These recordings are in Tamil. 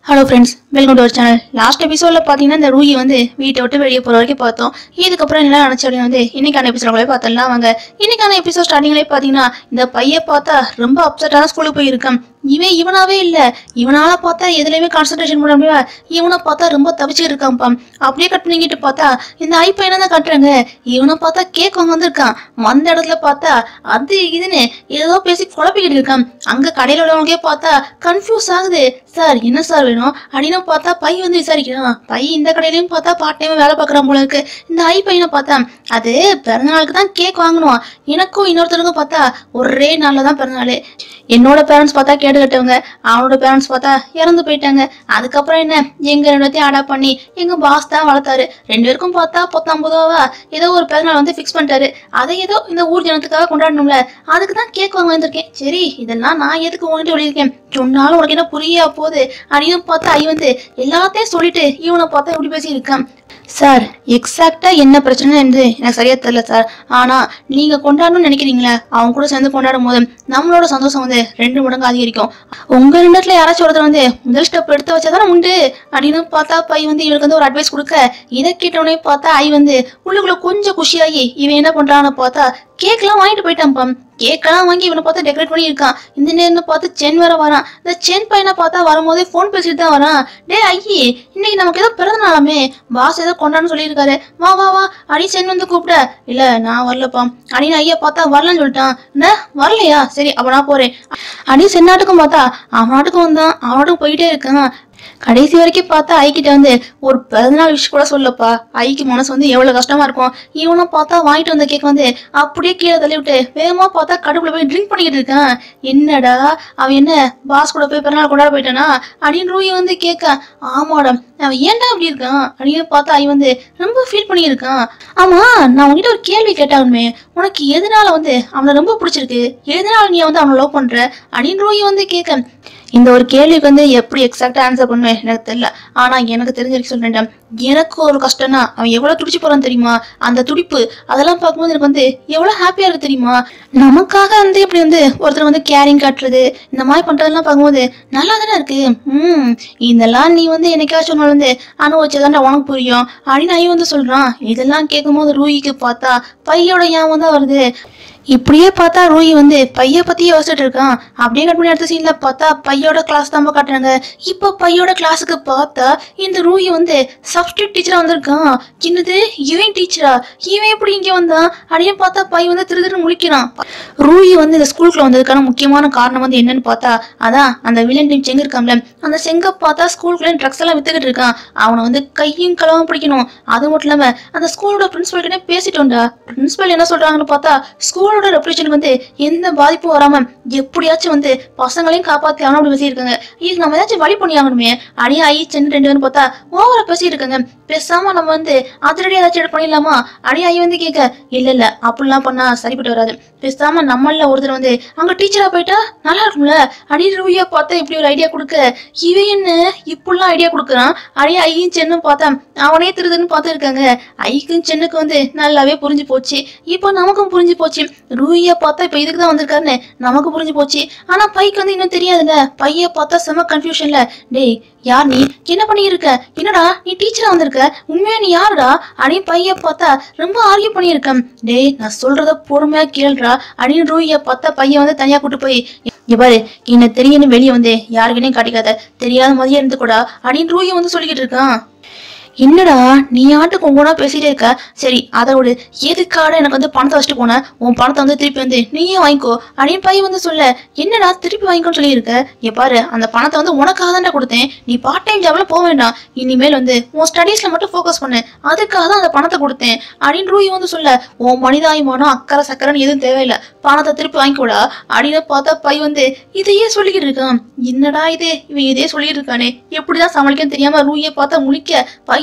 hello friends welcome to our channel last எபிசோட்ல பார்த்தீங்கன்னா இந்த ரூஹி வந்து வீட்டை விட்டு வெளியே போகிற வரைக்கும் பார்த்தோம் இதுக்கப்புறம் என்ன நினச்ச அப்படின்னு வந்து இன்னைக்கான எபிசோட பார்த்தலாம் வாங்க இன்னைக்கான எபிசோட் ஸ்டார்டிங்லேயே பார்த்தீங்கன்னா இந்த பையன் பார்த்தா ரொம்ப அப்செட்டான ஸ்கூலுக்கு போயிருக்கான் இவன் இவனாவே இல்ல இவனால பார்த்தா எதுலையுமே கான்சென்ட்ரேஷன் பண்ண முடியல இவனை பார்த்தா ரொம்ப தவிச்சுட்டு இருக்கான்ப்பா அப்படியே கட் பண்ணிக்கிட்டு பார்த்தா இந்த ஐ பையனை தான் கட்டுறாங்க இவனை பார்த்தா கேக் வாங்க வந்திருக்கான் வந்த இடத்துல பார்த்தா அது இதுன்னு ஏதோ பேசி குழப்பிக்கிட்டு இருக்கான் அங்க கடையில உள்ளவங்களுக்கே பார்த்தா கன்ஃபியூஸ் ஆகுது சார் என்ன சார் வேணும் அப்படின்னு பார்த்தா பை வந்து விசாரிக்கிறான் பை இந்த கடையிலயும் பார்த்தா பார்ட் டைம் வேலை பார்க்குறான் போல இருக்கு இந்த ஐ பையனை பார்த்தா அது பிறந்தநாளுக்கு தான் கேக் வாங்கணும் எனக்கும் இன்னொருத்தருக்கும் பார்த்தா ஒரே நாள்ல தான் பிறந்தநாள் என்னோட பேரண்ட்ஸ் பார்த்தா கேடு கட்டவங்க அவனோட பேரண்ட்ஸ் பார்த்தா இறந்து போயிட்டாங்க அதுக்கப்புறம் என்ன எங்க ரெண்டுத்தையும் அடாப்ட் பண்ணி எங்க பாஸ் தான் வளர்த்தாரு ரெண்டு பேருக்கும் பார்த்தா பத்தொன்பதாவா ஏதோ ஒரு பிறந்தநாள் வந்து ஃபிக்ஸ் பண்ணிட்டாரு அதை ஏதோ இந்த ஊர் ஜனத்துக்காக கொண்டாடணும்ல அதுக்கு தான் கேக் வாங்க வந்திருக்கேன் சரி இதெல்லாம் நான் எதுக்கு உங்ககிட்ட சொல்லியிருக்கேன் சொன்னாலும் உனக்கு என்ன புரியா போகுது அப்படின்னு பார்த்தா ஐ வந்து எல்லாத்தையும் சொல்லிட்டு இவனை பார்த்தா இப்படி பேசி இருக்கான் சார் எக்ஸாக்டா என்ன பிரச்சனை என்று எனக்கு சரியா தெரியல சார் ஆனா நீங்க கொண்டாடணும்னு நினைக்கிறீங்களா அவங்க கூட சேர்ந்து கொண்டாடும் போது நம்மளோட சந்தோஷம் வந்து ரெண்டு மடங்கு அதிகரிக்கும் உங்க ரெண்டுல யாராச்சும் ஒருத்தர் வந்து முதல் ஸ்டெப் எடுத்து வச்சாதானே உண்டு அப்படின்னு பார்த்தா பை வந்து இவளுக்கு வந்து ஒரு அட்வைஸ் கொடுக்க இதை கேட்டோடனே பார்த்தா ஐ வந்து உள்ளுக்குள்ள கொஞ்சம் குஷியாகி இவன் என்ன பண்றான்னு பார்த்தா கேக்லாம் வாங்கிட்டு போயிட்டான்ப்பா கேக்கெல்லாம் வாங்கி இவனை பார்த்து டெக்கரேட் பண்ணி இருக்கான் இந்த நேரம் பார்த்து சென் வேற வரான் இந்த சென் பையனை பார்த்தா வரும்போதே ஃபோன் பேசிட்டு தான் வரான் டே ஐயே இன்னைக்கு நமக்கு ஏதோ பிறந்த நாளாமே பாஸ் ஏதோ கொண்டான்னு சொல்லியிருக்காரு வா வா வா அடி சென் வந்து கூப்பிட இல்ல நான் வரலப்பா அப்படின்னு ஐயா பார்த்தா வரலன்னு சொல்லிட்டான் என்ன வரலையா சரி அப்ப நான் போறேன் அடி சென்னாட்டுக்கும் பார்த்தா அவன் நாட்டுக்கும் வந்தான் அவனாட்டுக்கும் போயிட்டே இருக்கான் கடைசி வரைக்கும் பார்த்தா ஐக்கிட்ட வந்து ஒரு பிறந்தநாள் விஷயம் கூட சொல்லப்பா ஐக்கு மனசு வந்து எவ்வளவு கஷ்டமா இருக்கும் இவனை பார்த்தா வாங்கிட்டு வந்த கேக் வந்து அப்படியே கீழே தள்ளி விட்டு வேகமா பார்த்தா கடுப்புல போய் ட்ரிங்க் பண்ணிக்கிட்டு இருக்கான் என்னடா அவன் என்ன பாஸ் கூட போய் பிறநாள் கொண்டாட போயிட்டானா அப்படின்னு ரூயி வந்து கேட்க ஆமாடா அவன் ஏன்டா அப்படி இருக்கான் அப்படின்னு பார்த்தா ஐ வந்து ரொம்ப ஃபீல் பண்ணியிருக்கான் ஆமா நான் உன்கிட்ட ஒரு கேள்வி கேட்டாலுமே உனக்கு எதனால வந்து அவனை ரொம்ப பிடிச்சிருக்கு எதனால நீ வந்து அவனை லவ் பண்ற அப்படின்னு ரூயி வந்து கேட்க இந்த ஒரு கேள்விக்கு வந்து எப்படி எக்ஸாக்டா ஆன்சர் பண்ணுவேன் எனக்கு தெரியல ஆனா எனக்கு தெரிஞ்ச வரைக்கும் சொல்றேன் எனக்கு ஒரு கஷ்டம்னா அவன் எவ்வளவு துடிச்சு போறான் தெரியுமா அந்த துடிப்பு அதெல்லாம் பார்க்கும்போது எனக்கு வந்து எவ்வளவு ஹாப்பியா இருக்கு தெரியுமா நமக்காக வந்து இப்படி வந்து ஒருத்தர் வந்து கேரிங் காட்டுறது இந்த மாதிரி பண்றதெல்லாம் பார்க்கும்போது நல்லா தானே இருக்கு ம் இதெல்லாம் நீ வந்து என்னைக்காச்சும் ஒரு நாள் வந்து அனுபவிச்சதாண்டா உனக்கு புரியும் அப்படின்னு ஐ வந்து சொல்றான் இதெல்லாம் கேட்கும்போது ரூயிக்கு பார்த்தா பையோட ஞாபகம் தான் வருது இப்படியே பார்த்தா ரூயி வந்து பைய பத்தி யோசிச்சுட்டு இருக்கான் அப்படியே கட் பண்ணி அடுத்த சீன்ல பார்த்தா பையோட கிளாஸ் தான் காட்டுறாங்க இப்போ பையோட கிளாஸுக்கு பார்த்தா இந்த ரூயி வந்து சப்ஸ்டியூட் டீச்சரா வந்திருக்கான் என்னது இவன் டீச்சரா இவன் எப்படி இங்க வந்தான் அப்படின்னு பார்த்தா பை வந்து திரு திரு முழிக்கிறான் ரூயி வந்து இந்த ஸ்கூலுக்குள்ள வந்ததுக்கான முக்கியமான காரணம் வந்து என்னன்னு பார்த்தா அதான் அந்த வில்லன் டீம் செங்க இருக்கான்ல அந்த செங்க பார்த்தா ஸ்கூலுக்குள்ள ட்ரக்ஸ் எல்லாம் வித்துக்கிட்டு இருக்கான் அவனை வந்து கையும் களவும் பிடிக்கணும் அது மட்டும் இல்லாம அந்த ஸ்கூலோட பிரின்சிபல் கிட்ட பேசிட்டோம்டா பிரின்சிபல் என்ன சொல்றாங்கன்னு பார்த்தா ஸ்கூலோட ரெப்புடேஷனுக்கு வந்து எந்த பாதிப்பும் வராம எப்படியாச்சும் வந்து பசங்களையும் காப்பாத்தி ஆகணும் அப்படி பேசியிருக்காங்க இதுக்கு நம்ம ஏதாச்சும் வழி பண்ணி ஆகணுமே அடியா ஐ சென்று ரெண்டு பேரும் பார்த்தா ஓவரா பேசியிருக்காங்க பேசாம நம்ம வந்து அதிரடி ஏதாச்சும் எடுத்து பண்ணிடலாமா அடியா ஐ வந்து கேட்க இல்ல இல்ல அப்படிலாம் பண்ணா சரிப்பட்டு வராது பேசாம நம்மள ஒருத்தர் வந்து அங்க டீச்சரா போயிட்டா நல்லா இருக்கும்ல அடி ரூயா பார்த்தா இப்படி ஒரு ஐடியா கொடுக்க இவன் என்ன இப்படிலாம் ஐடியா கொடுக்குறான் அடியா ஐயும் சென்னும் பார்த்தா அவனே திருதுன்னு பார்த்து இருக்காங்க ஐக்கும் சென்னுக்கு வந்து நல்லாவே புரிஞ்சு போச்சு இப்போ நமக்கும் புரிஞ்சு போச்சு ரூயா பார்த்தா இப்போ இதுக்கு தான் வந்திருக்காருன்னு நமக்கு புரிஞ்சு போச்சு ஆனா பைக்கு வந்து இன்னும் தெரியாதுல்ல பைய பார்த்தா செம கன்ஃபியூஷன்ல டேய் யார் நீ என்ன பண்ணியிருக்க என்னடா நீ டீச்சரா வந்திருக்க உண்மையா நீ யாருடா அப்படின்னு பைய பார்த்தா ரொம்ப ஆர்கியூ பண்ணியிருக்கேன் டேய் நான் சொல்றத பொறுமையா கேளுடா அப்படின்னு ரூய பார்த்தா பையன் வந்து தனியா கூட்டு போய் இங்க பாரு என்ன தெரியும்னு வெளியே வந்து யாருக்கிட்டையும் காட்டிக்காத தெரியாத மாதிரியே இருந்து கூட அப்படின்னு ரூய வந்து சொல்லிக்கிட்டு இருக்கான் என்னடா நீ ஆட்டுக்கு உங்கனா பேசிட்டே இருக்க சரி அதை விடு எதுக்காட எனக்கு வந்து பணத்தை வச்சுட்டு போன உன் பணத்தை வந்து திருப்பி வந்து நீயே வாங்கிக்கோ அப்படின்னு பையன் வந்து சொல்ல என்னடா திருப்பி வாங்கிக்கோன்னு சொல்லியிருக்க இங்க பாரு அந்த பணத்தை வந்து உனக்காக தான்டா கொடுத்தேன் நீ பார்ட் டைம் ஜாப்ல போக வேண்டாம் இனிமேல் வந்து உன் ஸ்டடீஸ்ல மட்டும் ஃபோக்கஸ் பண்ணு அதுக்காக தான் அந்த பணத்தை கொடுத்தேன் அப்படின்னு ரூயி வந்து சொல்ல உன் மனிதாயமானம் அக்கறை சக்கரைன்னு எதுவும் தேவையில்லை பணத்தை திருப்பி வாங்கிக்கூடா அப்படின்னு பார்த்தா பை வந்து இதையே சொல்லிக்கிட்டு இருக்கான் என்னடா இது இவன் இதே சொல்லிட்டு இருக்கானே எப்படிதான் சமாளிக்கன்னு தெரியாம ரூயை பார்த்தா முழிக்க பைய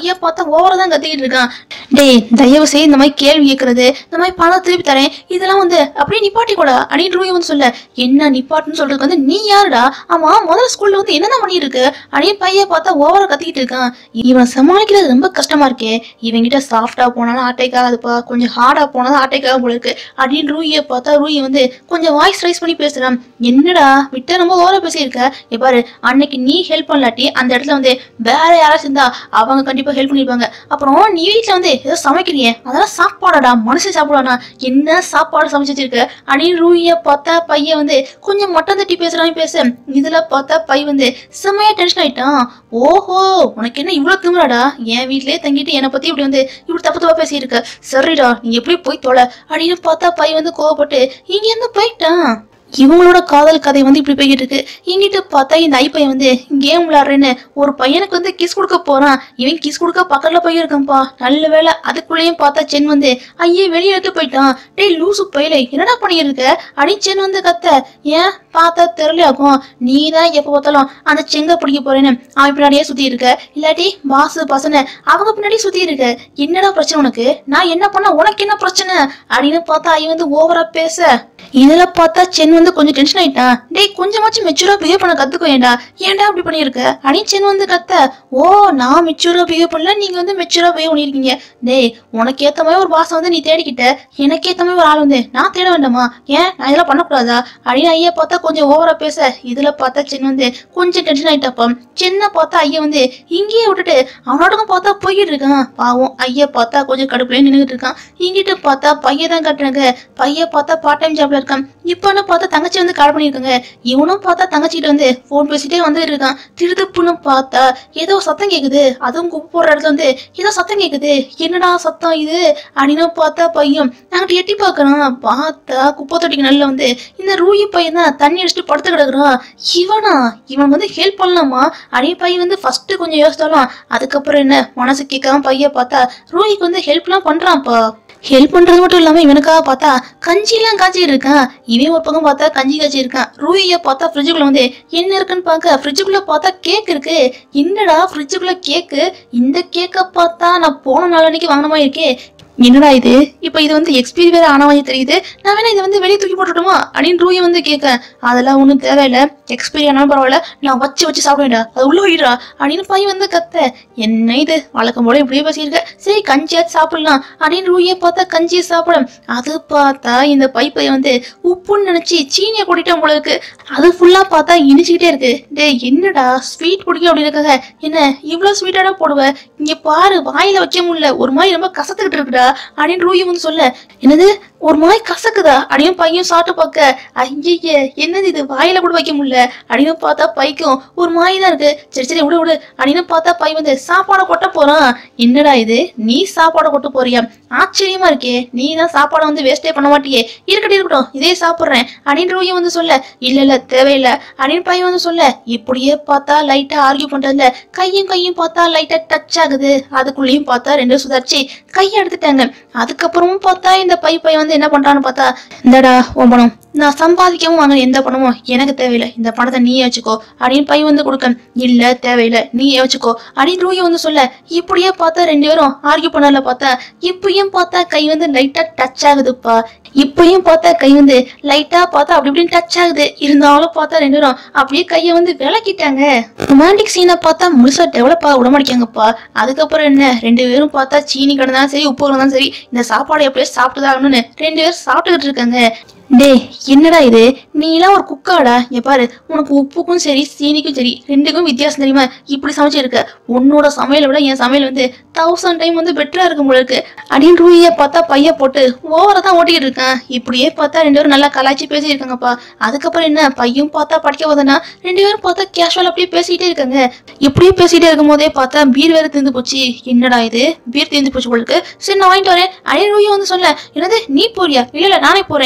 பையன் பார்த்தா ஓவரா தான் கத்திக்கிட்டு இருக்கான் டேய் தயவு செய்து இந்த மாதிரி கேள்வி கேட்கறது இந்த மாதிரி பணம் திருப்பி தரேன் இதெல்லாம் வந்து அப்படியே நிப்பாட்டி கூட அப்படின்னு ரூபி வந்து சொல்ல என்ன நிப்பாட்டுன்னு சொல்றதுக்கு வந்து நீ யாருடா ஆமா முதல்ல ஸ்கூல்ல வந்து என்னதான் பண்ணிட்டு இருக்கு அப்படின்னு பையன் பார்த்தா ஓவரா கத்திக்கிட்டு இருக்கான் இவன் சமாளிக்கிறது ரொம்ப கஷ்டமா இருக்கே இவங்கிட்ட சாஃப்டா போனாலும் ஆட்டைக்கு ஆகாதுப்பா கொஞ்சம் ஹார்டா போனாலும் ஆட்டைக்கு ஆகும் போல இருக்கு அப்படின்னு ரூயை பார்த்தா ரூயி வந்து கொஞ்சம் வாய்ஸ் ரைஸ் பண்ணி பேசுறான் என்னடா விட்ட ரொம்ப ஓவரா பேசியிருக்க இங்க பாரு அன்னைக்கு நீ ஹெல்ப் பண்ணலாட்டி அந்த இடத்துல வந்து வேற யாராச்சும் இருந்தா அவங்க கண்டிப்பா ஹெல்ப் பண்ணிருப்பாங்க அப்புறம் நீ வீட்ல வந்து ஏதோ சமைக்கிறியே அதெல்லாம் சாப்பாடாடா மனுஷன் சாப்பிடுவானா என்ன சாப்பாடு சமைச்சு வச்சிருக்க அப்படின்னு ரூய பார்த்தா பையன் வந்து கொஞ்சம் மட்டம் தட்டி பேசுறான்னு பேச இதுல பார்த்தா பை வந்து செம்மையா டென்ஷன் ஆயிட்டான் ஓஹோ உனக்கு என்ன இவ்வளவு திமிராடா என் வீட்லயே தங்கிட்டு என்னை பத்தி இப்படி வந்து இப்படி தப்பு தப்பா பேசியிருக்க சரிடா நீ எப்படி போய் தொலை அப்படின்னு பார்த்தா பை வந்து கோவப்பட்டு இங்க இருந்து போயிட்டான் இவங்களோட காதல் கதை வந்து இப்படி போய்கிட்டு இருக்கு இங்கிட்டு பார்த்தா இந்த ஐ பையன் வந்து கேம் விளையாடுறேன்னு ஒரு பையனுக்கு வந்து கிஸ் கொடுக்க போறான் இவன் கிஸ் கொடுக்க பக்கத்துல போய் இருக்கான்ப்பா நல்ல வேலை அதுக்குள்ளேயும் பார்த்தா சென் வந்து ஐயே வெளியே எடுத்து போயிட்டான் டேய் லூசு பையலே என்னடா பண்ணியிருக்க அப்படின்னு சென் வந்து கத்த ஏன் பார்த்தா தெரியலையாக்கும் நீ தான் எப்போ பார்த்தாலும் அந்த செங்க பிடிக்க போறேன்னு அவன் பின்னாடியே சுத்தி இருக்க இல்லாட்டி பாசு பசன அவங்க பின்னாடி சுத்தி இருக்க என்னடா பிரச்சனை உனக்கு நான் என்ன பண்ண உனக்கு என்ன பிரச்சனை அப்படின்னு பார்த்தா ஐ வந்து ஓவரா பேச இதுல பார்த்தா சென் வந்து கொஞ்சம் டென்ஷன் ஆயிட்டான் டேய் கொஞ்சமாச்சும் மெச்சூரா பிஹேவ் பண்ண கத்துக்கோ ஏன்டா ஏன்டா அப்படி பண்ணியிருக்க அப்படின்னு சென் வந்து கத்த ஓ நான் மெச்சூரா பிஹேவ் பண்ணல நீங்க வந்து மெச்சூரா பிஹேவ் பண்ணிருக்கீங்க டேய் உனக்கு ஏத்த மாதிரி ஒரு பாசம் வந்து நீ தேடிக்கிட்ட எனக்கு ஏத்த மாதிரி ஒரு ஆள் வந்து நான் தேட வேண்டாமா ஏன் நான் இதெல்லாம் பண்ணக்கூடாதா அப்படின்னு ஐயா பார்த்தா கொஞ்சம் ஓவரா பேச இதுல பார்த்தா சென் வந்து கொஞ்சம் டென்ஷன் ஆயிட்டாப்பா சென்னை பார்த்தா ஐயா வந்து இங்கேயே விட்டுட்டு அவனோடக்கும் பார்த்தா போய்கிட்டு இருக்கான் பாவம் ஐயா பார்த்தா கொஞ்சம் கடுப்புலயே நின்றுட்டு இருக்கான் இங்கிட்டு பார்த்தா பையன் தான் கட்டுறாங்க பையன் பார்த்தா பார்ட் டைம் ஜாப்ல இருக்கான் இப்பன்னு பார்த்தா தங்கச்சி வந்து கால் பண்ணியிருக்காங்க இவனும் பார்த்தா தங்கச்சிக்கிட்ட வந்து ஃபோன் பேசிட்டே வந்து இருக்கான் திருதுப்புன்னு பார்த்தா ஏதோ சத்தம் கேக்குது அதுவும் குப்பை போடுற இடத்துல வந்து ஏதோ சத்தம் கேக்குது என்னடா சத்தம் இது அப்படின்னு பார்த்தா பையன் நாங்கிட்ட எட்டி பார்க்கறான் பார்த்தா குப்பை தொட்டிக்கு நல்ல வந்து இந்த ரூயி பையன் தான் தண்ணி அடிச்சுட்டு படுத்து கிடக்குறான் இவனா இவன் வந்து ஹெல்ப் பண்ணலாமா அப்படியே பையன் வந்து ஃபர்ஸ்ட் கொஞ்சம் யோசித்தாலும் அதுக்கப்புறம் என்ன மனசு கேட்காம பையன் பார்த்தா ரூயிக்கு வந்து ஹெல்ப்லாம் பண்றான்ப்பா ஹெல்ப் பண்றது மட்டும் இல்லாம இவனுக்காக பார்த்தா கஞ்சிலாம் காய்ச்சி இருக்கான் இவன் ஒரு பக்கம் பார்த்தா கஞ்சி காய்ச்சி இருக்கான் ரூயை பார்த்தா ஃப்ரிட்ஜுக்குள்ள வந்து என்ன இருக்குன்னு பார்க்க ஃப்ரிட்ஜுக்குள்ள பார்த்தா கேக் இருக்கு என்னடா ஃப்ரிட்ஜுக்குள்ள கேக்கு இந்த கேக்கை பார்த்தா நான் போன நாளன்னைக்கு வாங்கின மாதிரி இருக்கே என்னடா இது இப்போ இது வந்து எக்ஸ்பீரி வேற ஆன மாதிரி தெரியுது நான் வேணா இதை வந்து வெளியே தூக்கி போட்டுட்டுமா அப்படின்னு ரூயை வந்து கேட்க அதெல்லாம் ஒன்றும் தேவையில்லை எக்ஸ்பீரி ஆனாலும் பரவாயில்ல நான் வச்சு வச்சு சாப்பிடுவேன்டா அது உள்ள போயிடுறா அப்படின்னு பையன் வந்து கத்த என்ன இது வழக்கம் போல இப்படியே பேசியிருக்க சரி கஞ்சியாச்சும் சாப்பிடலாம் அப்படின்னு ரூயை பார்த்தா கஞ்சியை சாப்பிட அது பார்த்தா இந்த பைப்பை வந்து உப்புன்னு நினைச்சு சீனியை கூட்டிட்டு உங்களுக்கு அது ஃபுல்லா பார்த்தா இனிச்சுக்கிட்டே இருக்கு டேய் என்னடா ஸ்வீட் குடிக்க அப்படின்னு இருக்காங்க என்ன இவ்வளவு ஸ்வீட்டாடா போடுவ இங்க பாரு வாயில வைக்க முடியல ஒரு மாதிரி ரொம்ப கசத்துக்கிட்டு இருக்குடா அப்படின்னு ரூயி வந்து சொல்ல என்னது ஒரு மாதிரி கசக்குதா அப்படின்னு பையன் சாப்பிட்டு பார்க்க ஐய என்னது இது வாயில கூட வைக்க முடியல அப்படின்னு பார்த்தா பைக்கும் ஒரு மாதிரி தான் இருக்கு சரி சரி விடு விடு அப்படின்னு பார்த்தா பை வந்து சாப்பாடை கொட்ட போறான் என்னடா இது நீ சாப்பாடை கொட்ட போறியா ஆச்சரியமா இருக்கே நீ தான் சாப்பாடை வந்து வேஸ்டே பண்ண மாட்டியே இருக்கட்டும் இருக்கட்டும் இதே சாப்பிடுறேன் அப்படின்னு ரூயி வந்து சொல்ல இல்ல இல்ல தேவையில்லை அப்படின்னு பையன் வந்து சொல்ல இப்படியே பார்த்தா லைட்டா ஆர்கியூ பண்றதுல கையும் கையும் பார்த்தா லைட்டா டச் ஆகுது அதுக்குள்ளேயும் பார்த்தா ரெண்டு சுதாரிச்சு கையை எடுத்துட்டாங்க அதுக்கப்புறமும் பார்த்தா இந்த பை பையன் வந்து என்ன பண்றான்னு பார்த்தா இந்தடா உன் பணம் நான் சம்பாதிக்கவும் வாங்க எந்த பணமும் எனக்கு தேவையில்லை இந்த பணத்தை நீயே வச்சுக்கோ அப்படின்னு பை வந்து கொடுக்க இல்ல தேவையில்லை நீயே வச்சுக்கோ அப்படின்னு ரூயி வந்து சொல்ல இப்படியே பார்த்தா ரெண்டு பேரும் ஆர்கியூ பண்ணல பார்த்தா இப்பயும் பார்த்தா கை வந்து லைட்டா டச் ஆகுதுப்பா இப்பயும் பார்த்தா கை வந்து லைட்டா பார்த்தா அப்படி இப்படின்னு டச் ஆகுது இருந்தாலும் பார்த்தா ரெண்டு பேரும் அப்படியே கையை வந்து விளக்கிட்டாங்க ரொமான்டிக் சீனை பார்த்தா முழுசா டெவலப் ஆக விட மாட்டேங்காங்கப்பா அதுக்கப்புறம் என்ன ரெண்டு பேரும் பார்த்தா சீனி கிடந்தாலும் சரி உப்பு கிடந்தாலும் சரி இந்த சாப்பாடை எப்படியோ சாப்பிட்டுதாகணும்னு ரெண்டு பேரும் சாப்பிட்டுக்கிட்டு இருக்காங்க டேய் என்னடா இது நீ எல்லாம் ஒரு குக்காடா இங்க பாரு உனக்கு உப்புக்கும் சரி சீனிக்கும் சரி ரெண்டுக்கும் வித்தியாசம் தெரியுமா இப்படி சமைச்சிருக்க உன்னோட சமையலை விட என் சமையல் வந்து தௌசண்ட் டைம் வந்து பெட்டரா இருக்கும் போல இருக்கு அப்படின்னு ரூய பார்த்தா பைய போட்டு ஓவரா தான் ஓட்டிக்கிட்டு இருக்கேன் இப்படியே பார்த்தா ரெண்டு பேரும் நல்லா கலாய்ச்சி பேசியிருக்காங்கப்பா அதுக்கப்புறம் என்ன பையன் பார்த்தா படிக்க போதுன்னா ரெண்டு பேரும் பார்த்தா கேஷுவல் அப்படியே பேசிக்கிட்டே இருக்காங்க இப்படியே பேசிட்டே இருக்கும் போதே பார்த்தா பீர் வேற தீர்ந்து போச்சு என்னடா இது பீர் தீர்ந்து போச்சு போல இருக்கு சரி நான் வாங்கிட்டு வரேன் அப்படின்னு ரூயா வந்து சொல்ல என்னது நீ போறியா இல்ல இல்ல நானே போறேன் அப்படின்னு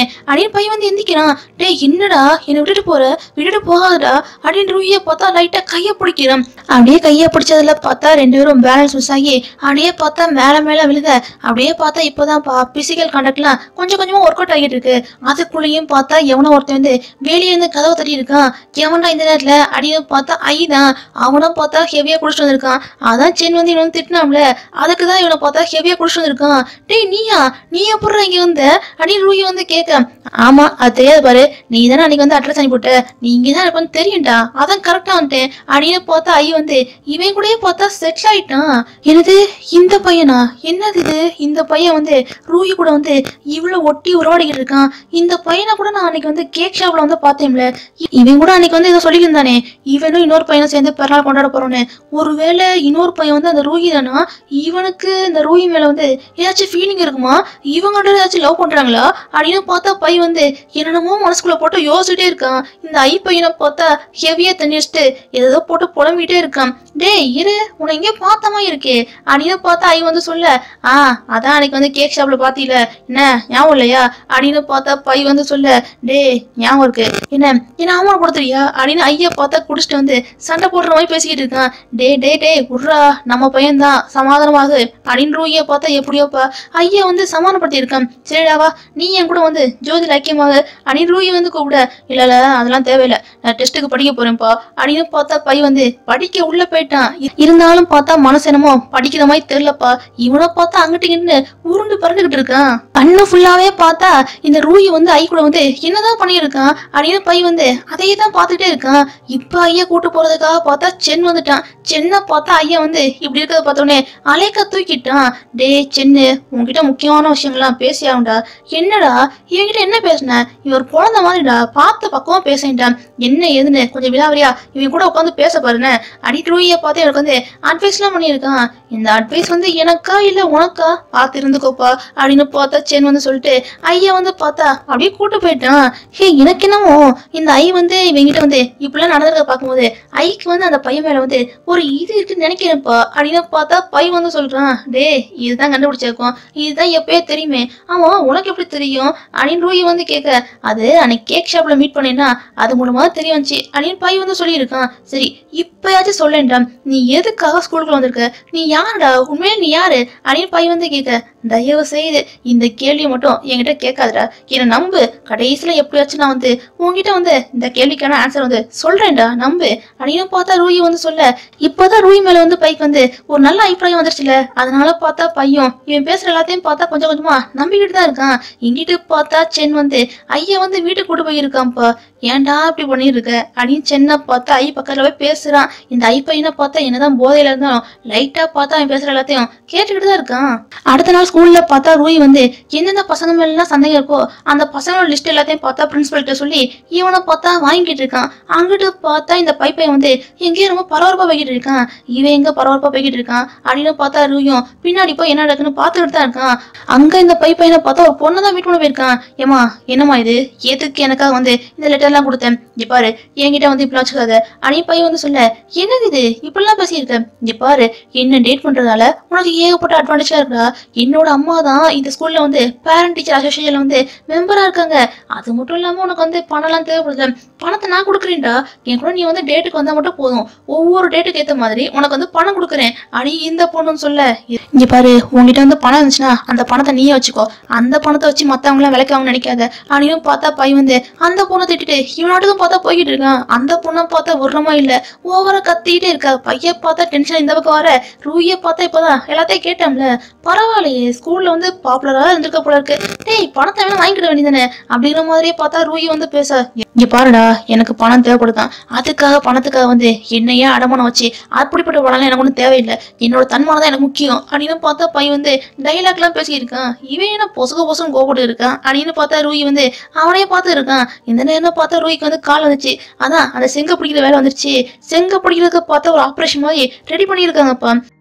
அப்படின்னு பையன் வந்து எந்திக்கிறான் டேய் என்னடா என்னை விட்டுட்டு போற விட்டுட்டு போகாதடா அப்படின்னு ரூஹியை பார்த்தா லைட்டா கையை பிடிக்கிறான் அப்படியே கையை பிடிச்சதுல பார்த்தா ரெண்டு பேரும் பேலன்ஸ் மிஸ் ஆகி அப்படியே பார்த்தா மேல மேல விழுக அப்படியே பார்த்தா இப்போதான் பிசிக்கல் கான்டாக்ட்லாம் கொஞ்சம் கொஞ்சமா ஒர்க் அவுட் ஆகிட்டு இருக்கு அதுக்குள்ளேயும் பார்த்தா எவனோ ஒருத்தன் வந்து வெளியே இருந்து கதவை தட்டி இருக்கான் எவன்டா இந்த நேரத்துல அப்படின்னு பார்த்தா ஐ தான் அவனும் பார்த்தா ஹெவியா குடிச்சிட்டு வந்திருக்கான் அதான் சென் வந்து இவன் வந்து திட்டினாம்ல அதுக்கு தான் இவனை பார்த்தா ஹெவியா குடிச்சிட்டு வந்திருக்கான் டேய் நீயா நீ எப்பறம் இங்க வந்த அப்படின்னு ரூஹி வந்து கேட்க ஆமா அது தெரியாது பாரு நீ தானே அன்னைக்கு வந்து அட்ரஸ் அனுப்பி போட்ட நீ இங்க தான் இருப்பேன்னு தெரியும்டா அதான் கரெக்டா வந்துட்டேன் அப்படின்னு பார்த்தா ஐ வந்து இவன் கூடயே பார்த்தா செட்டில் ஆயிட்டான் என்னது இந்த பையனா என்னது இது இந்த பையன் வந்து ரூஹி கூட வந்து இவ்வளவு ஒட்டி உருவாடிக்கிட்டு இருக்கான் இந்த பையனை கூட நான் அன்னைக்கு வந்து கேக் ஷாப்ல வந்து பார்த்தேன்ல இ- இவன் கூட அன்னைக்கு வந்து இதை சொல்லியிருந்தானே இவனும் இன்னொரு பையனும் சேர்ந்து பிறநாள் கொண்டாட போறோன்னு ஒருவேளை இன்னொரு பையன் வந்து அந்த ரூஹி தானா இவனுக்கு இந்த ரூஹி மேல வந்து ஏதாச்சும் ஃபீலிங் இருக்குமா இவங்கள்ட்ட ஏதாச்சும் லவ் பண்றாங்களா அப்படின்னு பார்த்தா பையன் வந்து என்னென்னமோ மனசுக்குள்ள போட்டு யோசிச்சுட்டே இருக்கான் இந்த ஐ பையனை பார்த்தா ஹெவியா தண்ணி வச்சுட்டு ஏதோ போட்டு புலம்பிட்டே இருக்கான் டேய் இரு உன்னை எங்கேயோ பார்த்த மாதிரி இருக்கே அப்படின்னு பார்த்தா ஐ வந்து சொல்ல ஆ அதான் அன்னைக்கு வந்து கேக் ஷாப்ல பாத்தீல என்ன ஞாபகம் இல்லையா அப்படின்னு பார்த்தா பை வந்து சொல்ல டேய் ஞாபகம் இருக்கு என்ன என்ன அவமானப்படுத்துறியா அப்படின்னு ஐயா பார்த்தா குடிச்சிட்டு வந்து சண்டை போடுற மாதிரி பேசிக்கிட்டு இருக்கான் டே டே டே உட்ரா நம்ம பையன்தான் சமாதானமாக அப்படின்னு ரூகிய பார்த்தா எப்படியோப்பா ஐயா வந்து சமாதானப்படுத்தி இருக்கான் சரிடாவா நீ என் கூட வந்து ஜோதியில் ஐக்கியமாக அப்படின்னு ரூகி வந்து கூப்பிட இல்ல இல்ல அதெல்லாம் தேவையில்லை நான் டெஸ்ட்டுக்கு படிக்க போறேன்ப்பா அப்படின்னு பார்த்தா பை வந்து படிக்க உள்ள போயிட்டான் இ- இருந்தாலும் பார்த்தா மனசு என்னமோ படிக்கிற மாதிரி தெரியலப்பா இவனை பார்த்தா அங்கிட்டு இங்கிட்டு உருண்டு பறந்துகிட்டு இருக்கான் கண்ணு ஃபுல்லாவே பார்த்தா இந்த ரூயி வந்து ஐ கூட வந்து என்னதான் பண்ணியிருக்கான் அப்படின்னு பை வந்து அதையே தான் பார்த்துட்டே இருக்கான் இப்ப ஐயா கூட்டு போறதுக்காக பார்த்தா சென் வந்துட்டான் சென்னை பார்த்தா ஐயா வந்து இப்படி இருக்கிறத பார்த்தோன்னே அலைக்க தூக்கிட்டான் டே சென்னு உன்கிட்ட முக்கியமான விஷயங்கள்லாம் பேசி ஆகும்டா என்னடா இவன்கிட்ட என்ன பேசுன இவர் குழந்தை மாதிரிடா பார்த்து பக்கமா பேசிட்டான் என்ன ஏதுன்னு கொஞ்சம் விழாவரியா இவன் கூட உட்காந்து பேச பாருன்னு அடி ரூயை பார்த்து எனக்கு வந்து அட்வைஸ்லாம் பண்ணியிருக்கான் இந்த அட்வைஸ் வந்து எனக்கா இல்ல உனக்கா பார்த்து இருந்துக்கோப்பா அப்படின்னு பார்த்தா சென் வந்து சொல்லிட்டு ஐயா வந்து பார்த்தா அப்படியே கூட்டு போயிட்டான் ஹே எனக்கு என்னமோ இந்த ஐ வந்து இவங்கிட்ட வந்து இப்படிலாம் நடந்திருக்க பார்க்கும்போது ஐக்கு வந்து அந்த பையன் மேல வந்து ஒரு இது இருக்குன்னு நினைக்கிறேன்ப்பா அப்படின்னு பார்த்தா பை வந்து சொல்றான் டேய் இதுதான் கண்டுபிடிச்சிருக்கோம் இதுதான் எப்பயே தெரியுமே ஆமா உனக்கு எப்படி தெரியும் அப்படின்னு ரூயி வந்து கேட்க அது அன்னைக்கு கேக் ஷாப்ல மீட் பண்ணேன்னா அது மூலமா தெரிய வந்துச்சு அப்படின்னு பை வந்து சொல்லியிருக்கான் சரி இப்பயாச்சும் சொல்லேன்டா நீ எதுக்காக ஸ்கூலுக்குள்ள வந்திருக்க நீ யாருடா உண்மையிலே நீ யாரு அப்படின்னு பை வந்து கேட்க தயவு செய்து இந்த கேள்வியை மட்டும் என்கிட்ட கேட்காதடா என்னை நம்பு கடைசியில எப்படியாச்சும் நான் வந்து உன்கிட்ட வந்து இந்த கேள்விக்கான ஆன்சர் வந்து சொல்றேன்டா நம்பு அப்படின்னு பார்த்தா ரூயி வந்து சொல்ல இப்போதான் ரூயி மேல வந்து பைக் வந்து ஒரு நல்ல அபிப்பிராயம் வந்துருச்சுல அதனால பார்த்தா பையன் இவன் பேசுற எல்லாத்தையும் பார்த்தா கொஞ்சம் கொஞ்சமா நம்பிக்கிட்டு தான் இருக்கான் இங்கிட்டு பார்த்தா சென் வந்து ஐயா வந்து வீட்டுக்கு கூட்டு போயிருக்கான்ப்பா ஏன்டா இப்படி பண்ணிருக்க அப்படின்னு சென்னை பார்த்தா ஐ பக்கத்துல போய் பேசுறான் இந்த ஐ பையனை பார்த்தா என்னதான் போதையில இருந்தாலும் லைட்டா பார்த்தா அவன் பேசுற எல்லாத்தையும் கேட்டுக்கிட்டு தான் இருக்கான் அடுத்த நாள் ஸ்கூல்ல பார்த்தா ரூய் வந்து எந்தெந்த பசங்க மேலாம் சந்தேகம் இருக்கோ அந்த பசங்களோட லிஸ்ட் எல்லாத்தையும் பார்த்தா பிரின்சிபல் கிட்ட சொல்லி இவனை பார்த்தா வாங்கிட்டு இருக்கான் அங்கிட்டு பார்த்தா இந்த பைப்பையன் வந்து எங்கேயோ ரொம்ப பரபரப்பா போய்கிட்டு இருக்கான் இவன் எங்க பரபரப்பா போய்கிட்டு இருக்கான் அப்படின்னு பார்த்தா ரூயும் பின்னாடி போய் என்ன நடக்குன்னு பார்த்துக்கிட்டு தான் இருக்கான் அங்க இந்த பைப்பையனை பார்த்தா ஒரு பொண்ணை தான் மீட் பண்ண போயிருக்கான் ஏமா என்னம்மா இது எதுக்கு எனக்காக வந்து இந்த லெட்டர்லாம் கொடுத்தேன் இங்க பாரு என்கிட்ட வந்து இப்படிலாம் வச்சுக்காத அப்படின்னு பையன் வந்து சொல்ல என்னது இது இப்படிலாம் பேசியிருக்க இங்க பாரு என்ன டேட் பண்றதால உனக்கு ஏகப்பட்ட அட்வான்டேஜா இருக்கா என்னோட அம்மா தான் இந்த ஸ்கூல்ல வந்து பேரண்ட் டீச்சர் அசோசியேஷன்ல வந்து மெம்பரா இருக்காங்க அது மட்டும் இல்லாம உனக்கு வந்து பணம்லாம் தேவைப்படுது பணத்தை நான் கொடுக்குறேன்டா என் கூட நீ வந்து டேட்டுக்கு வந்தா மட்டும் போதும் ஒவ்வொரு டேட்டுக்கு ஏத்த மாதிரி உனக்கு வந்து பணம் கொடுக்குறேன் அடி இந்த பொண்ணுன்னு சொல்ல இங்க பாரு உன்கிட்ட வந்து பணம் இருந்துச்சுன்னா அந்த பணத்தை நீயே வச்சுக்கோ அந்த பணத்தை வச்சு மத்தவங்களாம் விலைக்கு வாங்க நினைக்காத அப்படின்னு பார்த்தா பையன் வந்து அந்த பொண்ணை திட்டிட்டு இவனாட்டுக்கும் பார்த்தா போய்கிட்டு இருக்கான் அந்த பொண்ணை பார்த்தா உரமா இல்ல ஓவரா கத்திக்கிட்டே இருக்கா பைய பார்த்தா டென்ஷன் இந்த பக்கம் வர ரூய பார்த்தா இப்பதான் எல்லாத்தையும் கேட்டோம்ல பரவாயில்லையே ஸ்கூல்ல வந்து பாப்புலரா இருந்திருக்க போல இருக்கு டேய் பணத்தை வேணா வாங்கிக்கிட வேண்டியதானே அப்படிங்கிற மாதிரியே பார்த்தா ரூயி வந்து பேச இங்க பாருடா எனக்கு பணம் தேவைப்படுதான் அதுக்காக பணத்துக்காக வந்து என்னையே அடமானம் வச்சு அப்படிப்பட்ட பணம் எனக்கு ஒன்றும் தேவையில்லை என்னோட தன்மானம் தான் எனக்கு முக்கியம் அப்படின்னு பார்த்தா பையன் வந்து டைலாக்லாம் பேசியிருக்கான் இவன் என்ன பொசுக பொசுன்னு கோபப்பட்டு இருக்கான் அப்படின்னு பார்த்தா ரூயி வந்து அவனையே பார்த்து இருக்கான் இந்த நேரம் பார்த்தா ரூயிக்கு வந்து கால் வந்துச்சு அதான் அந்த செங்க பிடிக்கிற வேலை வந்துருச்சு செங்க பிடிக்கிறதுக்கு பார்த்தா ஒரு ஆப்ரேஷன் மாதிரி ரெடி பண்ணியிருக்காங்கப்பா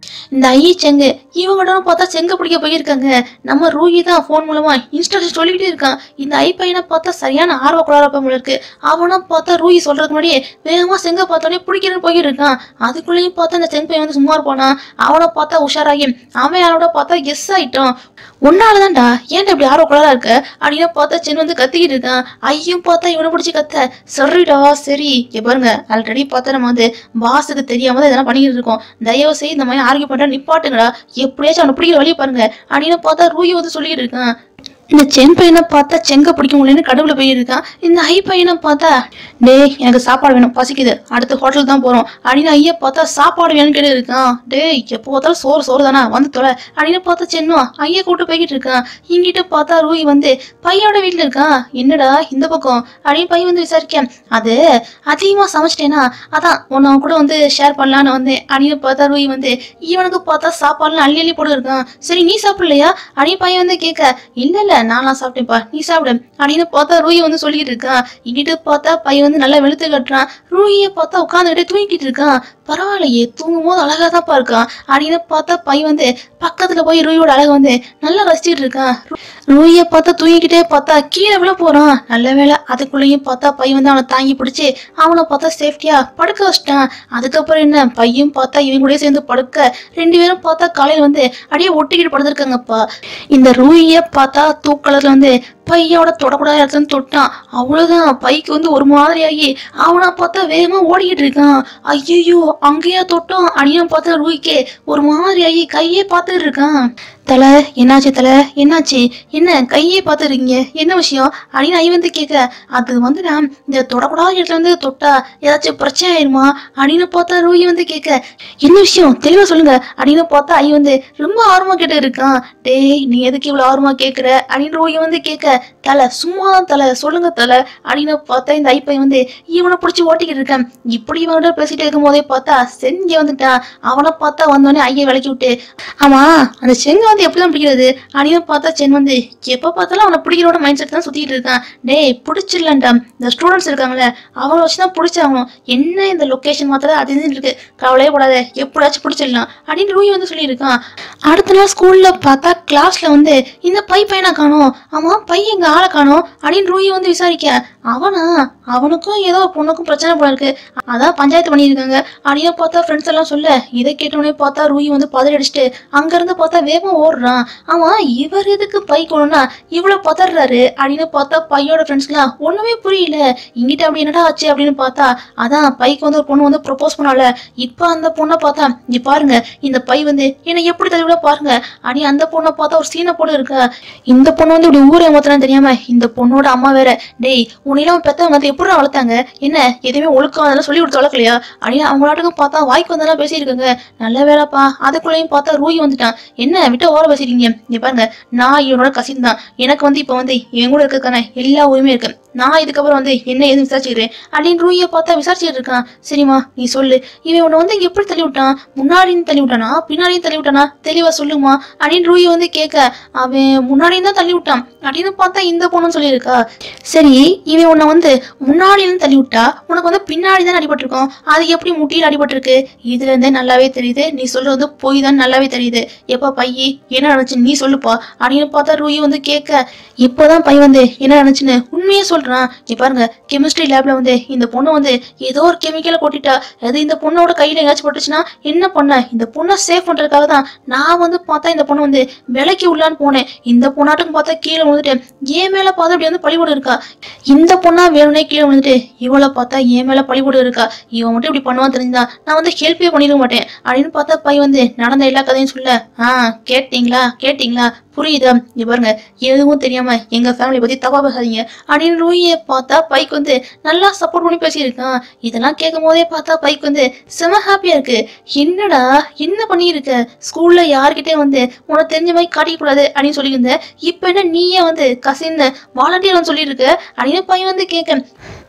இந்த ஐய செங்கு இவங்கட பார்த்தா செங்க பிடிக்க போயிருக்காங்க நம்ம ரூகி தான் ஃபோன் மூலமா இன்ஸ்ட்ரக்ஷன் சொல்லிக்கிட்டே இருக்கான் இந்த ஐ பையனை பார்த்தா சரியான ஆர்வ குளாரப்பம் இருக்கு அவனும் பார்த்தா ரூகி சொல்றதுக்கு முன்னாடியே வேகமா செங்க பார்த்தோன்னே பிடிக்கிறன்னு போயிட்டு இருக்கான் அதுக்குள்ளேயும் பார்த்தா இந்த செங்க பையன் வந்து சும்மா இருப்பானா அவனை பார்த்தா உஷாராகி அவன் யாரோட பார்த்தா எஸ் ஆயிட்டான் உன்னாலதான்டா ஏன்டா இப்படி ஆர்வ குளாரா இருக்க அப்படின்னு பார்த்தா சென் வந்து கத்திக்கிட்டு இருக்கான் ஐயும் பார்த்தா இவனை பிடிச்சி கத்த சரிடா சரி இங்க பாருங்க ஆல்ரெடி பார்த்தா நம்ம வந்து பாஸுக்கு தெரியாம தான் இதெல்லாம் பண்ணிக்கிட்டு இருக்கோம் தயவு செய்து இந்த மாதிரி ஆர்கியூ பண்ற நிப்பாட்டுங்கடா எப்படியாச்சும் அவனை பிடிக்கிற வழியை பாருங்க அப்படின்னு பார்த்தா ரூயி வந்து சொல்லிட்டு இருக்கான் இந்த சென் பையனை பார்த்தா செங்க பிடிக்க முடியலன்னு கடவுள போயிருக்கான் இந்த ஐ பையனை பார்த்தா டேய் எனக்கு சாப்பாடு வேணும் பசிக்குது அடுத்த ஹோட்டல் தான் போறோம் அப்படின்னு ஐயா பார்த்தா சாப்பாடு வேணும்னு கேட்டு இருக்கான் டேய் எப்போ பார்த்தாலும் சோறு சோறு தானா வந்து தொலை அப்படின்னு பார்த்தா சென்னும் ஐயா கூட்டு போய்கிட்டு இருக்கான் இங்கிட்ட பார்த்தா ரூய் வந்து பையோட வீட்டுல இருக்கான் என்னடா இந்த பக்கம் அப்படின்னு பையன் வந்து விசாரிக்க அது அதிகமா சமைச்சிட்டேனா அதான் உன்னை அவன் கூட வந்து ஷேர் பண்ணலான்னு வந்தேன் அப்படின்னு பார்த்தா ரூய் வந்து இவனுக்கு பார்த்தா சாப்பாடுலாம் அள்ளி அள்ளி போட்டு இருக்கான் சரி நீ சாப்பிடலையா அப்படின்னு பையன் வந்து கேட்க இல்ல இல்ல நான்லாம் சாப்பிட்டேன்ப்பா நீ சாப்பிடு அப்படின்னு பார்த்தா ரூய் வந்து சொல்லிட்டு இருக்கான் இங்கிட்டு பார்த்தா பையன் வந்து நல்லா வெளுத்து கட்டுறான் ரூயை பார்த்தா உட்காந்துக்கிட்டே தூங்கிட்டு இருக்கான் பரவாயில்லையே தூங்கும் போது அழகா தான்ப்பா இருக்கான் அப்படின்னு பார்த்தா பையன் வந்து பக்கத்துல போய் ரூயோட அழகை வந்து நல்லா ரசிச்சிட்டு இருக்கான் ரூயை பார்த்தா தூங்கிக்கிட்டே பார்த்தா கீழே விழ போறான் நல்ல வேளை அதுக்குள்ளேயும் பார்த்தா பையன் வந்து அவனை தாங்கி பிடிச்சி அவனை பார்த்தா சேஃப்டியா படுக்க வச்சிட்டான் அதுக்கப்புறம் என்ன பையன் பார்த்தா இவன் கூட சேர்ந்து படுக்க ரெண்டு பேரும் பார்த்தா காலையில வந்து அப்படியே ஒட்டிக்கிட்டு படுத்திருக்காங்கப்பா இந்த ரூயை பார்த்தா தூக்கலர்ல வந்து பையோட தொடக்கூடாத இடத்துல தொட்டான் அவ்வளவுதான் பைக்கு வந்து ஒரு மாதிரி ஆகி அவனை பார்த்தா வேகமா ஓடிக்கிட்டு இருக்கான் ஐயோ அங்கேயா தொட்டோம் அணியா பார்த்தா ரூய்க்கே ஒரு மாதிரி ஆகி கையே பார்த்துட்டு இருக்கான் தலை என்னாச்சு தலை என்னாச்சு என்ன கையே பார்த்துருக்கீங்க என்ன விஷயம் அப்படின்னு ஐ வந்து கேட்க அது வந்து நான் இந்த தொடக்கூடாத இடத்துல வந்து தொட்டா ஏதாச்சும் பிரச்சனை ஆயிருமா அப்படின்னு பார்த்தா ரூயி வந்து கேட்க என்ன விஷயம் தெளிவா சொல்லுங்க அப்படின்னு பார்த்தா ஐ வந்து ரொம்ப ஆர்வமா கேட்டு இருக்கான் டேய் நீ எதுக்கு இவ்வளவு ஆர்வமா கேட்குற அப்படின்னு ரூயி வந்து கேட்க தலை சும்மா தலை சொல்லுங்க தலை அப்படின்னு பார்த்தா இந்த ஐப்பை வந்து இவனை பிடிச்சி ஓட்டிக்கிட்டு இருக்கேன் இப்படி இவன்கிட்ட பேசிட்டு இருக்கும் போதே பார்த்தா செஞ்சு வந்துட்டான் அவனை பார்த்தா வந்தோடனே ஐயை விளக்கி விட்டு ஆமா அந்த செங்க வந்து எப்படிதான் பிடிக்கிறது அப்படின்னு பார்த்தா சென் வந்து எப்ப பார்த்தாலும் அவனை பிடிக்கிறோட மைண்ட் செட் தான் சுத்திட்டு இருக்கான் டேய் பிடிச்சிடலான்டா இந்த ஸ்டூடெண்ட்ஸ் இருக்காங்களே அவங்கள வச்சுதான் பிடிச்சாகணும் என்ன இந்த லொகேஷன் மாத்திரம் அது இதுன்னு இருக்கு கவலையே படாத எப்படியாச்சும் பிடிச்சிடலாம் அப்படின்னு ரூய் வந்து சொல்லியிருக்கான் அடுத்த நாள் ஸ்கூல்ல பார்த்தா கிளாஸ்ல வந்து இந்த பை பையனை காணோம் ஆமா பை எங்க ஆளை காணோம் அப்படின்னு ரூய் வந்து விசாரிக்க அவனா அவனுக்கும் ஏதோ ஒரு பொண்ணுக்கும் பிரச்சனை போல இருக்கு அதான் பஞ்சாயத்து பண்ணியிருக்காங்க அப்படின்னு பார்த்தா ஃப்ரெண்ட்ஸ் எல்லாம் சொல்ல இதை கேட்டோடனே பார்த்தா ரூய் வந்து பதறி அடிச்சுட்டு அங்க இருந்து பார்த்தா வேகமா ஓடுறான் ஆமா இவர் எதுக்கு பை கொணும்னா இவ்வளவு பதறாரு அப்படின்னு பார்த்தா பையோட ஃப்ரெண்ட்ஸ்லாம் ஒண்ணுமே புரியல இங்கிட்ட அப்படி என்னடா ஆச்சு அப்படின்னு பார்த்தா அதான் பைக்கு வந்து ஒரு பொண்ணு வந்து ப்ரொபோஸ் பண்ணால இப்ப அந்த பொண்ணை பார்த்தா இங்க பாருங்க இந்த பை வந்து என்னை எப்படி தள்ளிவிட பாருங்க அடி அந்த பொண்ணை பார்த்தா ஒரு சீனை போட்டு இருக்கா இந்த பொண்ணு வந்து இப்படி ஊரை ஏமாத்தலாம் தெரியாம இந்த பொண்ணோட அம்மா வேற டேய் உன்னையெல்லாம் பெத்தவங்க வந்து எப்படி வளர்த்தாங்க என்ன எதுவுமே ஒழுக்கம் அதெல்லாம் சொல்லி கொடுத்து வளர்க்கலையா அப்படின்னு அவங்களாட்டுக்கும் பார்த்தா வாய்க்கு வந்தெல்லாம் பேசியிருக்காங்க நல்ல வேலைப்பா அதுக்குள்ளேயும் பார்த்தா ரூகி வந்துட்டான் என்ன விட்டு ஓர பேசிருக்கீங்க இங்க பாருங்க நான் இவனோட கசின் தான் எனக்கு வந்து இப்போ வந்து என் கூட இருக்கிறதுக்கான எல்லா உரிமையும் இருக்கு நான் இதுக்கப்புறம் வந்து என்ன ஏதுன்னு விசாரிச்சுக்கிறேன் அப்படின்னு ரூயை பார்த்தா விசாரிச்சுட்டு இருக்கான் சரிம்மா நீ சொல்லு இவன் உன்னை வந்து எப்படி தள்ளி விட்டான் முன்னாடியும் தள்ளி விட்டானா பின்னாடியும் தள்ளி விட்டானா தெளிவா சொல்லுமா அப்படின்னு ரூயை வந்து கேட்க அவன் முன்னாடியும் தான் தள்ளி விட்டான் அப்படின்னு பார்த்தா இந்த பொண்ணுன்னு சொல்லியிருக்கா சரி இவன் உன்னை வந்து முன்னாடி இருந்து தள்ளி விட்டா உனக்கு வந்து பின்னாடி தான் அடிபட்டிருக்கும் அது எப்படி முட்டியில் அடிபட்டிருக்கு இதுல இருந்தே நல்லாவே தெரியுது நீ சொல்றது போய் தான் நல்லாவே தெரியுது எப்பா பையி என்ன நடந்துச்சு நீ சொல்லுப்பா அப்படின்னு பார்த்தா ரூயி வந்து கேட்க இப்போதான் பையன் வந்து என்ன நடந்துச்சுன்னு உண்மையே சொல்றான் இங்க பாருங்க கெமிஸ்ட்ரி லேப்ல வந்து இந்த பொண்ணு வந்து ஏதோ ஒரு கெமிக்கலை கொட்டிட்டா அது இந்த பொண்ணோட கையில எங்கேயாச்சும் பட்டுச்சுன்னா என்ன பண்ண இந்த பொண்ணை சேவ் பண்றதுக்காக தான் நான் வந்து பார்த்தா இந்த பொண்ணு வந்து விலைக்கு உள்ளான்னு போனேன் இந்த பொண்ணாட்டும் பார்த்தா கீழே விழுந்துட்டேன் ஏன் மேல பார்த்தா அப்படி வந்து பழிபோடு இருக்கா இந்த பொண்ணா வேணும்னே கீழே விழுந்துட்டு இவளை பார்த்தா என் மேல பழிபோடு இருக்கா இவன் மட்டும் இப்படி பண்ணுவான் தெரிஞ்சா நான் வந்து ஹெல்ப்பே பண்ணிருக்க மாட்டேன் அப்படின்னு பார்த்தா பையன் வந்து நடந்த எல்லா கதையும் சொல்ல ஆ கேட்டீங்களா கேட்டீங்களா புரியுதா இங்க பாருங்க எதுவும் தெரியாம எங்க ஃபேமிலி பத்தி தப்பா பேசாதீங்க அப்படின்னு ரூயை பார்த்தா பைக் வந்து நல்லா சப்போர்ட் பண்ணி பேசியிருக்கான் இதெல்லாம் கேட்கும் போதே பார்த்தா பைக் வந்து செம ஹாப்பியா இருக்கு என்னடா என்ன பண்ணியிருக்க ஸ்கூல்ல யார்கிட்டயே வந்து உனக்கு தெரிஞ்ச மாதிரி காட்டிக்க கூடாது அப்படின்னு சொல்லியிருந்த இப்ப என்ன நீயே வந்து கசின் வாலண்டியர் சொல்லியிருக்க அப்படின்னு பையன் வந்து கேட்க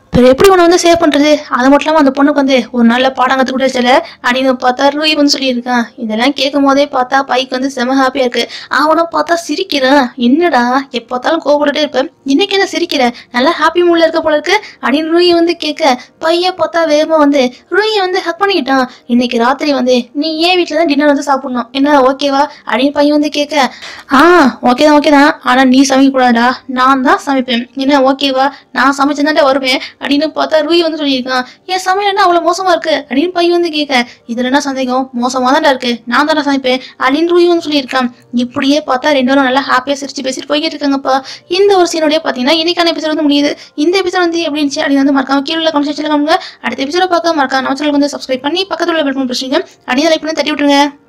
பிறகு எப்படி உன்னை வந்து சேவ் பண்றது அது மட்டும் இல்லாம அந்த பொண்ணுக்கு வந்து ஒரு நல்ல பாடம் கத்து கூட வச்சல அப்படின்னு பார்த்தா ரூய் வந்து சொல்லியிருக்கான் இதெல்லாம் கேட்கும் போதே பார்த்தா பைக் வந்து செம ஹாப்பியா இருக்கு அவனும் பார்த்தா சிரிக்கிறான் என்னடா எப்ப பார்த்தாலும் கோபப்பட்டுட்டே இருப்பேன் இன்னைக்கு என்ன சிரிக்கிற நல்லா ஹாப்பி மூட்ல இருக்க போல இருக்கு அப்படின்னு ரூய் வந்து கேட்க பையன் பார்த்தா வேகமா வந்து ரூயை வந்து ஹக் பண்ணிக்கிட்டான் இன்னைக்கு ராத்திரி வந்து நீ ஏன் வீட்டில் தான் டின்னர் வந்து சாப்பிடணும் என்ன ஓகேவா அப்படின்னு பையன் வந்து கேட்க ஆ ஓகே தான் ஓகே தான் ஆனா நீ சமைக்க கூடாதா நான் தான் சமைப்பேன் என்ன ஓகேவா நான் சமைச்சதாண்டா வருவேன் அப்படின்னு பார்த்தா ரூய் வந்து சொல்லியிருக்கான் என் சமையல் என்ன அவ்வளவு மோசமா இருக்கு அப்படின்னு பையன் வந்து கேட்க இதுல என்ன சந்தேகம் மோசமா தான்டா இருக்கு நான் தானே சமைப்பேன் அப்படின்னு ரூய் வந்து சொல்லியிருக்கான் இப்படியே பார்த்தா ரெண்டு பேரும் நல்லா ஹாப்பியா சிரிச்சு பேசிட்டு போய்கிட்டு இருக்காங்கப்பா இந்த ஒரு சீனோடய பார்த்தீங்கன்னா இன்னைக்கான எபிசோட் வந்து முடியுது இந்த எபிசோட் வந்து எப்படி இருந்துச்சு அப்படின்னு வந்து மறக்காம கீழே உள்ள கமெண்ட் செக்ஷன்ல காமிங்க அடுத்த எபிசோட பார்க்க மறக்காம நம்ம சேனலுக்கு வந்து சப்ஸ்கிரைப் பண்ணி பக்கத்துல உள்ள பெல் பண்ணி பிரச்சனைங்க அப்படின்னு லைக் பண்ணி தட்டி விட்டுருங்க